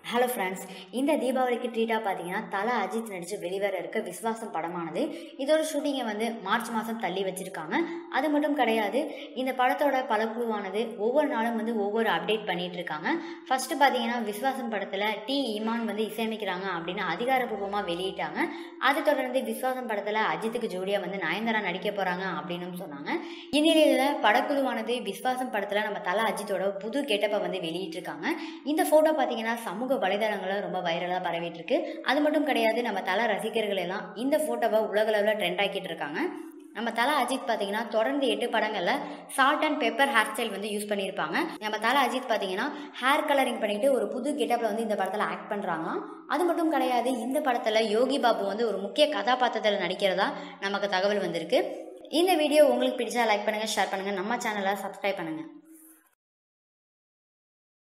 hello friends இந்த தீபாவளிக்கு ட்ரீட்டாக பார்த்தீங்கன்னா தல அஜித் நடித்து வெளிவர இருக்க விஸ்வாசம் படமானது இதோட ஷூட்டிங்கை வந்து மார்ச் மாதம் தள்ளி வச்சுருக்காங்க அது மட்டும் கிடையாது இந்த படத்தோட பலக்குழுவானது ஒவ்வொரு நாளும் வந்து ஒவ்வொரு அப்டேட் பண்ணிட்டு இருக்காங்க ஃபர்ஸ்ட் பார்த்தீங்கன்னா விஸ்வாசம் படத்தில் டி இமான் வந்து இசையமைக்கிறாங்க அப்படின்னு அதிகாரப்பூர்வமாக வெளியிட்டாங்க அதை தொடர்ந்து விஸ்வாசம் படத்தில் அஜித்துக்கு ஜோடியாக வந்து நயன்தாரா நடிக்க போகிறாங்க அப்படின்னு சொன்னாங்க இந்நிலையில் படக்குழுவானது விஸ்வாசம் படத்தில் நம்ம தல அஜித்தோட புது கெட்டப்பை வந்து வெளியிட்டிருக்காங்க இந்த ஃபோட்டோ பார்த்தீங்கன்னா சமூக வலைதளங்களில் ரொம்ப வைரலாக பரவிட்டு இருக்கு அது மட்டும் கிடையாது நம்ம தல ரசிகர்கள் எல்லாம் இந்த ஃபோட்டோவை உலகளவில் ட்ரெண்ட் ஆக்கிட்டு இருக்காங்க நம்ம தல அஜித் பார்த்தீங்கன்னா தொடர்ந்து எட்டு படங்களில் salt and pepper hair style வந்து யூஸ் பண்ணியிருப்பாங்க நம்ம தல அஜித் பார்த்தீங்கன்னா ஹேர் கலரிங் பண்ணிட்டு ஒரு புது கெட்டப்பில் வந்து இந்த படத்தில் ஆக்ட் பண்ணுறாங்களாம் அது மட்டும் கிடையாது இந்த படத்தில் யோகி பாபு வந்து ஒரு முக்கிய கதாபாத்திரத்தில் நடிக்கிறதா நமக்கு தகவல் வந்திருக்கு இந்த வீடியோ உங்களுக்கு பிடிச்சா லைக் பண்ணுங்கள் ஷேர் பண்ணுங்கள் நம்ம சேனலை சப்ஸ்கிரைப் பண்ணுங்கள்